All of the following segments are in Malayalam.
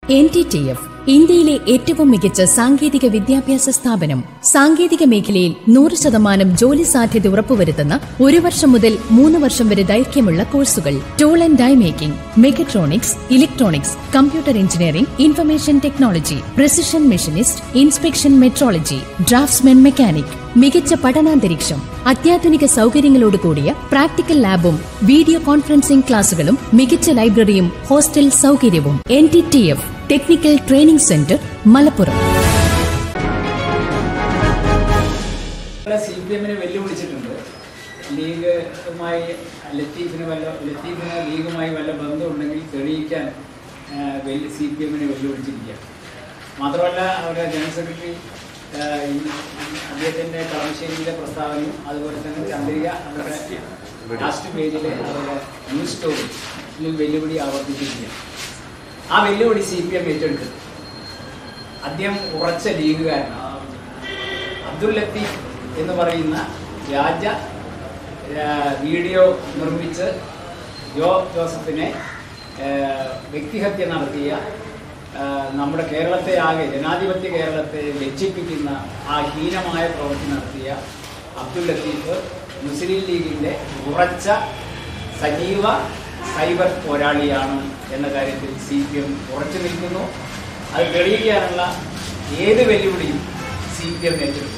എൻ ടി ടി എഫ് ഇന്ത്യയിലെ ഏറ്റവും മികച്ച സാങ്കേതിക വിദ്യാഭ്യാസ സ്ഥാപനം സാങ്കേതിക മേഖലയിൽ നൂറ് ശതമാനം ജോലി സാധ്യത ഉറപ്പുവരുത്തുന്ന ഒരു വർഷം മുതൽ മൂന്ന് വർഷം വരെ ദൈർഘ്യമുള്ള കോഴ്സുകൾ tool and die making mechatronics electronics computer engineering information technology precision machinist inspection metrology draftsman mechanic മികച്ച പഠനാന്തരീക്ഷം അത്യാധുനിക സൗകര്യങ്ങളോട് കൂടിയ പ്രാക്ടിക്കൽ ലാബും വീഡിയോ കോൺഫറൻസിംഗ് ക്ലാസുകളും മികച്ച ലൈബ്രറിയും ഹോസ്റ്റൽ സൗകര്യവും N T T F technical training centre Malappuram C P എമ്മിനെ വെല്ലുവിളിച്ചിട്ടുണ്ട് ലീഗുമായി ലത്തീഫിന് വല്ല ലത്തീഫിന് ലീഗുമായി വല്ല ബന്ധമുണ്ടെങ്കിൽ തെളിയിക്കാൻ സി പി എമ്മിനെ വെല്ലുവിളിച്ചിരിക്കുക മാത്രമല്ല അവരുടെ ജനറൽ സെക്രട്ടറി ആ, ഈ അദ്ദേഹത്തിൻ്റെ കളമശ്ശേരിയിലെ പ്രസ്താവനയും അതുപോലെ തന്നെ ചന്ദ്രിക അവരുടെ ലാസ്റ്റ് പേജിലെ അവരുടെ ന്യൂസ് സ്റ്റോറിയിൽ വെല്ലുവിളി ആവർത്തിച്ചിരിക്കുക ആ വെല്ലുവിളി സി പി എം ഏറ്റെടുത്തു അദ്ദേഹം ഉറച്ച ലീഗുകാരനാണ് അബ്ദുൽ ലത്തീഫ് എന്ന് പറയുന്ന വ്യാജ ആ, വീഡിയോ നിർമ്മിച്ച് ജോ ജോസഫിനെ ആ, വ്യക്തിഹത്യ നടത്തിയ ആ, നമ്മുടെ കേരളത്തെ ആകെ ജനാധിപത്യ കേരളത്തെ ലജ്ജിപ്പിക്കുന്ന ആ ഹീനമായ പ്രവൃത്തി നടത്തിയ അബ്ദുൽ ലത്തീഫ് മുസ്ലിം ലീഗിൻ്റെ ഉറച്ച സജീവ സൈബർ പോരാളിയാണ് എന്ന കാര്യത്തിൽ സി പി എം ഉറച്ചു നിൽക്കുന്നു അത് തെളിയിക്കാനുള്ള ഏത് വെല്ലുവിളിയും സി പി എം ഏറ്റെടുക്കും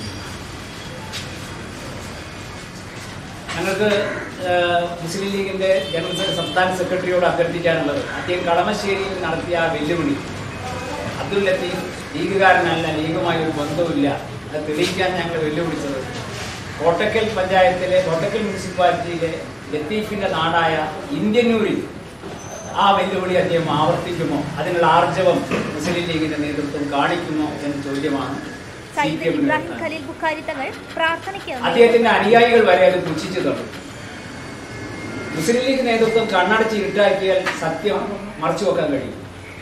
ഞങ്ങൾക്ക് ഏഹ്, മുസ്ലിം ലീഗിന്റെ ജനറൽ സെ- സംസ്ഥാന സെക്രട്ടറിയോട് അഭ്യർത്ഥിക്കാനുള്ളത് അദ്ദേഹം കളമശ്ശേരിയിൽ നടത്തിയ ആ വെല്ലുവിളി അബ്ദുൽ ലത്തീഫ് ലീഗുകാരനല്ല ലീഗുമായി ഒരു ബന്ധവുമില്ല അത് തെളിയിക്കാൻ ഞങ്ങൾ വെല്ലുവിളിച്ചത് കോട്ടക്കൽ പഞ്ചായത്തിലെ കോട്ടക്കൽ മുനിസിപ്പാലിറ്റിയിലെ ലത്തീഫിന്റെ നാടായ ഇന്ത്യന്നൂരിൽ ആ വെല്ലുവിളി അദ്ദേഹം ആവർത്തിക്കുമോ അതിനുള്ള ആർജവം മുസ്ലിം ലീഗിന്റെ നേതൃത്വം കാണിക്കുമോ എന്ന ചോദ്യമാണ് സി സയ്യിദ് പി എമ്മിന് ഇബ്രാഹിം ഖലീൽ ബുഖാരി തങ്ങൾ പ്രാർത്ഥനയ്ക്ക് അദ്ദേഹത്തിന്റെ അനുയായികൾ വരെ അത് പുച്ഛിച്ചു തുടങ്ങി മുസ്ലിം ലീഗ് നേതൃത്വം കണ്ണടച്ച് ഇരുട്ടാക്കിയാൽ സത്യം മറച്ചു വെക്കാൻ കഴിയും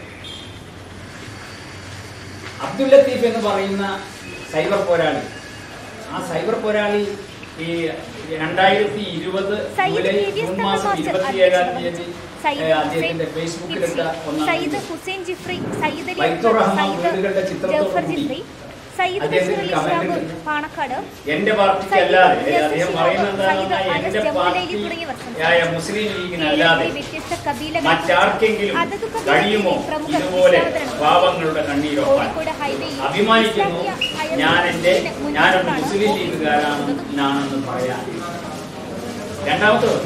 അബ്ദുൽ ലത്തീഫ് എന്ന് പറയുന്ന സൈബർ പോരാളി ആ സൈബർ പോരാളി ഈ രണ്ടായിരത്തി ഇരുപത് സയ്യിദ് ജൂലൈ പി വി എസ് ജൂൺ തങ്ങൾ മാസം മാസ്റ്റർ ഇരുപത്തിയേഴാം അധ്യക്ഷത തീയതി വഹിച്ചു. സയ്യിദ് ഏഹ്, അദ്ദേഹത്തിന്റെ ഹുസൈൻ ഫേസ്ബുക്കിലിട്ട ജിഫ്രി, ഒന്നാം സയ്യിദ് തീയതി ഹുസൈൻ ജിഫ്രി സയ്യിദ് അലി ബൈത്തുർ റഹ്മാൻ സയ്യിദ് വീടുകളുടെ ചിത്രത്തോടു ജഫർ കൂടി ജിഫ്രി സയ്യിദ് അദ്ദേഹത്തിന് ബഷീർ അലി കമന്റ് ഇസ്ലാം ഉണ്ട്. പാണക്കാട് എന്റെ പാർട്ടിക്ക് സയ്യിദ് അല്ലാതെ ജസീർ അദ്ദേഹം ശിഹാബ്, പറയുന്നത് സയ്യിദ് എന്താണെന്ന് അനസ് എന്റെ ജമുലൈലി തുടങ്ങിയവർ പാർട്ടിയായ മുസ്ലിം ലീഗിനല്ലാതെ കേരളത്തിലെ വ്യത്യസ്ത കബീലകളെ മറ്റാർക്കെങ്കിലും അതത് കബീലകളിലെ കഴിയുമോ പ്രമുഖ ഇതുപോലെ വിശ്വാസതരണം പാവങ്ങളുടെ കണ്ണീരൊപ്പാൻ കോഴിക്കോട് ഹൈവേയിൽ അഭിമാനിക്കുന്നു ഇസ്ലാമിയ അയൽ ഞാൻ എന്റെ മുൻ ഞാനൊരു മുൻഗണന മുസ്ലിം ലീഗുകാരാണെന്ന് പറയാൻ രണ്ടാമത്തത്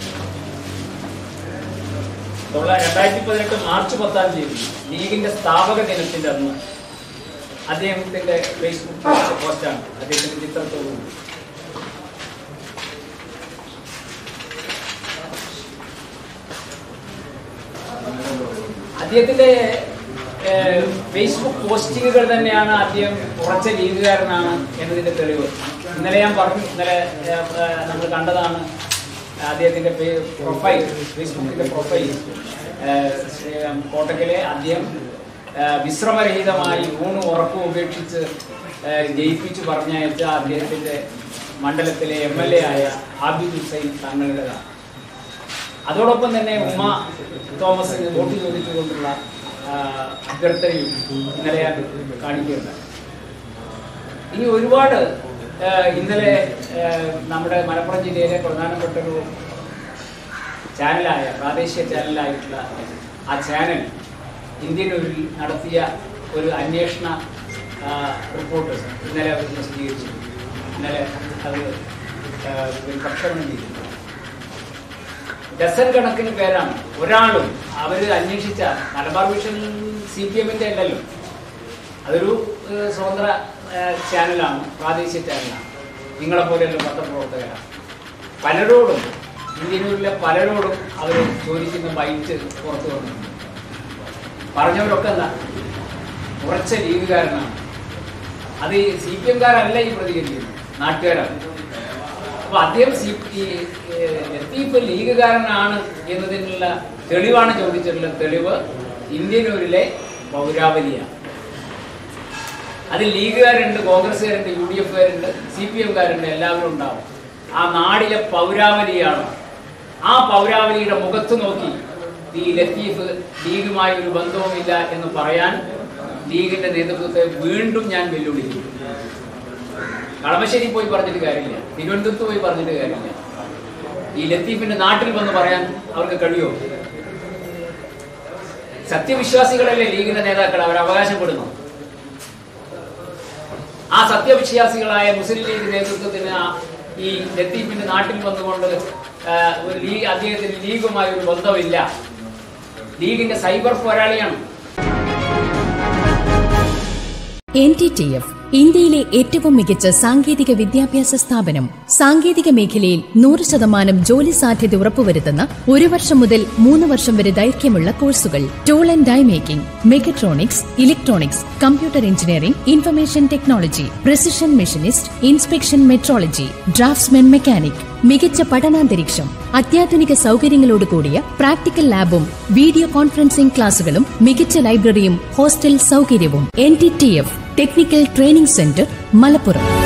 തൊള്ള- രണ്ടായിരത്തി പതിനെട്ട് മാർച്ച് പത്താം തീയതി ലീഗിന്റെ സ്ഥാപക ദിനത്തിന്റെ അന്ന് അദ്ദേഹത്തിന്റെ ഫേസ്ബുക്ക് പോസ്റ്റ്- പോസ്റ്റാണ് അദ്ദേഹത്തിന്റെ ചിത്രത്തോടു കൂടി അദ്ദേഹത്തിന്റെ ഏഹ്, ഫേസ്ബുക്ക് പോസ്റ്റിങ്ങുകൾ തന്നെയാണ് അദ്ദേഹം ഉറച്ച ലീഗുകാരനാണ് എന്നതിന്റെ തെളിവ് ഇന്നലെ ഞാൻ പറഞ്ഞു ഇന്നലെ ഏഹ്, ഏഹ്, നമ്മൾ കണ്ടതാണ് അദ്ദേഹത്തിന്റെ പേ- പ്രൊഫൈൽ ഫേസ്ബുക്കിന്റെ പ്രൊഫൈൽ ഏഹ്, ഏഹ്, കോട്ടക്കലെ അദ്ദേഹം ഏഹ്, വിശ്രമരഹിതമായി ഊണ് ഉറപ്പും ഉപേക്ഷിച്ച് ഏഹ്, ജയിപ്പിച്ചു പറഞ്ഞയച്ച അദ്ദേഹത്തിന്റെ മണ്ഡലത്തിലെ എം എൽ എ ആയ ആബിദ് ഹുസൈൻ തങ്ങളുടേതാണ് അതോടൊപ്പം തന്നെ ഉമ്മ തോമസിന് വോട്ട് ചോദിച്ചുകൊണ്ടുള്ള ആ, അഭ്യർത്ഥനയും ഇന്നലെ ഞാൻ കാണിക്കുകയുണ്ടായി ഇനി ഒരുപാട് ആ, ഇന്നലെ ആ, നമ്മുടെ മലപ്പുറം ജില്ലയിലെ പ്രധാനപ്പെട്ട ഒരു ചാനലായ പ്രാദേശിക ചാനലായിട്ടുള്ള ആ ചാനൽ ഇന്ത്യൻ ഒരു നടത്തിയ ഒരു അന്വേഷണ ആ, റിപ്പോർട്ട് ഇന്നലെ അവർ പ്രസിദ്ധീകരിച്ചു ഇന്നലെ അത് ആ, പ്രക്ഷേപണം ചെയ്തു ഡസൻ കണക്കിന് പേരാണ് ഒരാളും അവര് അന്വേഷിച്ച മലബാർ വിഷൻ സി പി എമ്മിന്റെ അല്ലല്ലോ അതൊരു ഏഹ്, സ്വതന്ത്ര ഏഹ്, ചാനലാണ് പ്രാദേശിക ചാനലാണ് നിങ്ങളെ പോലെയുള്ള പത്രപ്രവർത്തകരാണ് പലരോടും ഇന്ത്യയിലെ പലരോടും അവർ ചോദിക്കുന്ന ബൈറ്റ് പുറത്തു വന്നിട്ടുണ്ട് പറഞ്ഞവരൊക്കെ എന്താ ഉറച്ച ലീഗുകാരനാണ് അത് സി പി എംകാരല്ല ഈ പ്രതികരിക്കുന്നത് നാട്ടുകാരാണ് അപ്പൊ അദ്ദേഹം സി ഈ ഏഹ്, ലത്തീഫ് ലീഗുകാരനാണ് എന്നതിനുള്ള തെളിവാണ് ചോദിച്ചിട്ടുള്ള തെളിവ് ഇന്ത്യനൂരിലെ പൗരാവലിയാണ് അതിൽ ലീഗുകാരുണ്ട് കോൺഗ്രസ്സുകാരുണ്ട് യു ഡി എഫുകാരുണ്ട് സി പി എംകാരുണ്ട് എല്ലാവരും ഉണ്ടാവും ആ നാടിലെ പൗരാവലിയാണ് ആ പൗരാവലിയുടെ മുഖത്ത് നോക്കി ഈ ലത്തീഫ് ലീഗുമായി ഒരു ബന്ധവുമില്ല എന്ന് പറയാൻ ലീഗിന്റെ നേതൃത്വത്തെ വീണ്ടും ഞാൻ വെല്ലുവിളിക്കും കളമശ്ശേരി പോയി പറഞ്ഞിട്ട് കാര്യമില്ല തിരുവനന്തപുരത്ത് പോയി പറഞ്ഞിട്ട് കാര്യമില്ല ഈ ലത്തീഫിന്റെ നാട്ടിൽ വന്ന് പറയാൻ അവർക്ക് കഴിയുമോ സത്യവിശ്വാസികളല്ലേ ലീഗിന്റെ നേതാക്കൾ അവർ അവകാശപ്പെടുന്നു ആ സത്യവിശ്വാസികളായ മുസ്ലിം ലീഗ് നേതൃത്വത്തിന് ആ ഈ ലത്തീഫിന്റെ നാട്ടിൽ വന്നുകൊണ്ട് ആ, ഒരു ലീഗ് അദ്ദേഹത്തിന് ലീഗുമായി ഒരു ബന്ധമില്ല ലീഗിന്റെ സൈബർ പോരാളിയാണ് എൻ ടി ടി എഫ് ഇന്ത്യയിലെ ഏറ്റവും മികച്ച സാങ്കേതിക വിദ്യാഭ്യാസ സ്ഥാപനം സാങ്കേതിക മേഖലയിൽ നൂറ് ശതമാനം ജോലി സാധ്യത ഉറപ്പുവരുത്തുന്ന ഒരു വർഷം മുതൽ മൂന്ന് വർഷം വരെ ദൈർഘ്യമുള്ള കോഴ്സുകൾ tool and die making mechatronics electronics computer engineering information technology precision machinist inspection metrology draftsman mechanic മികച്ച പഠനാന്തരീക്ഷം അത്യാധുനിക സൗകര്യങ്ങളോട് കൂടിയ പ്രാക്ടിക്കൽ ലാബും വീഡിയോ കോൺഫറൻസിംഗ് ക്ലാസുകളും മികച്ച ലൈബ്രറിയും ഹോസ്റ്റൽ സൗകര്യവും N T T F technical training centre Malappuram